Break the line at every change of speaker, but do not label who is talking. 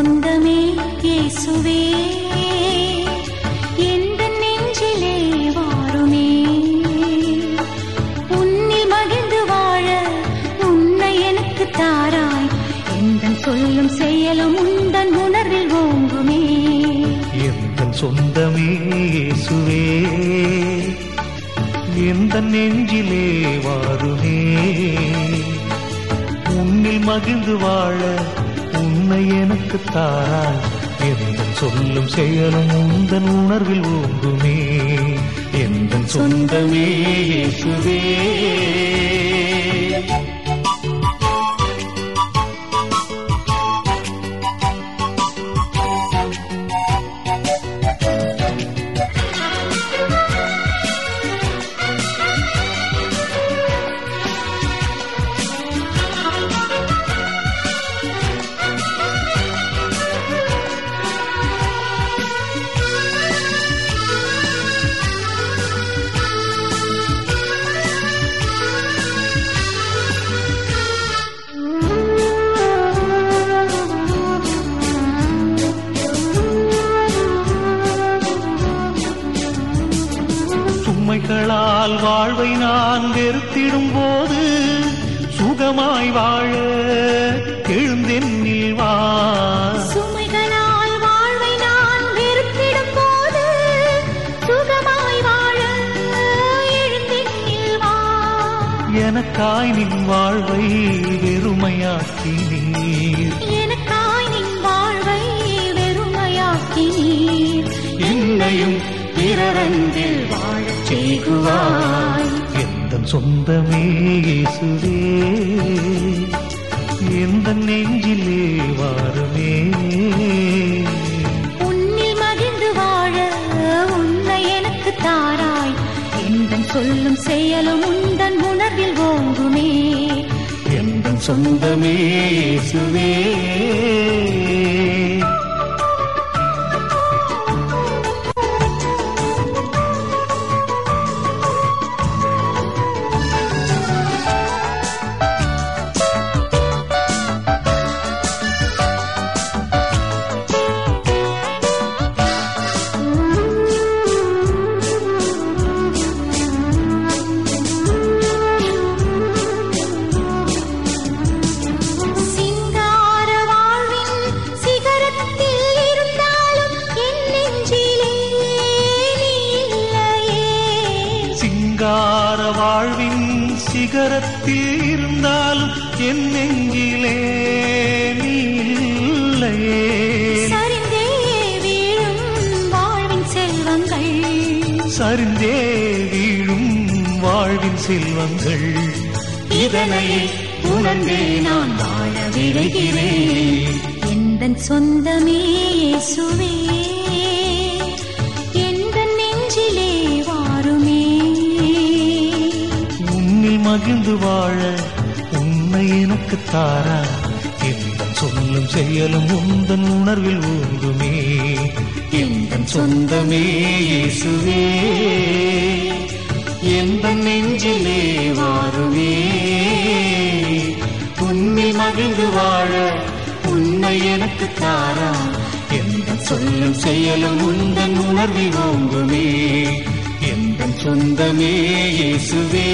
சொந்தமே இயேசுவே எந்த நெஞ்சிலே வாருமே உன்னில் மகிழ்ந்து வாழ உன்னை எனக்கு தாராய் எந்த சொல்லும் செயலும் உந்தன் உணர்வில் ஓங்குமே
எந்த சொந்தமே இயேசுவே எந்த நெஞ்சிலே வாருமே உன்னில் மகிழ்ந்து வாழ உன்னை எனக்கு தாராய் எந்த சொல்லும் செயலும் உந்தன் உணர்வில் ஓங்குமே எந்த சொந்தமே இயேசுவே சுமைகளால் வாழ்வை நான் வெறுத்திடும் போது சுகமாய் வாழ எழுந்தென்னில் வா
சுமைகளால் வாழ்வை நான் வெறுத்திடும் போது சுகமாய் வாழ எழுந்தெண்ணில் வா
எனக்காய் நின் வாழ்வை வெறுமையாக்கி நீர்
எனக்காய் நின் வாழ்வை வெறுமையாக்கி நீர்
என்னையும்
பிறரன்பில் வாழச் செய்குவாய்
எந்த சொந்தமே இயேசுவே எந்த நெஞ்சிலே வாருமே
உன்னில் மகிழ்ந்து வாழ உன்னை எனக்கு தாராய் எந்தன் சொல்லும் செயலும் உந்தன் உணர்வில் ஓங்குமே
எந்த சொந்தமே இயேசுவே
சிங்கார வாழ்வின் சிகரத்தில் இருந்தாலும் என் நெஞ்சிலே நீ இல்லையே
சிங்கார வாழ்வின் சிகரத்தில் இருந்தாலும் என் நெஞ்சிலே நீ இல்லையே
சரிந்தே வீழும் வாழ்வின் செல்வங்கள்
சரிந்தே வீழும் வாழ்வின் செல்வங்கள்
இதனை உணர்ந்தே நான் வாழ விழைகிறேன் எந்தன் சொந்தமே இயேசுவே எந்த நெஞ்சிலே வாருமே
உன்னில் மகிழ்ந்து வாழ உன்னை எனக்கு தாரா எந்த சொல்லும் செயலும் உந்தன் உணர்வில் ஊங்குமே எந்த சொந்தமே இயேசுவே எந்த நெஞ்சிலே வாருமே உன்னில் மகிழ்ந்து வாழ உன்னை எனக்கு தாரா எந்த சொல்லும் செயலும் உந்தன் உணர்வில் ஓங்குமே எந்த சொந்தமே இயேசுவே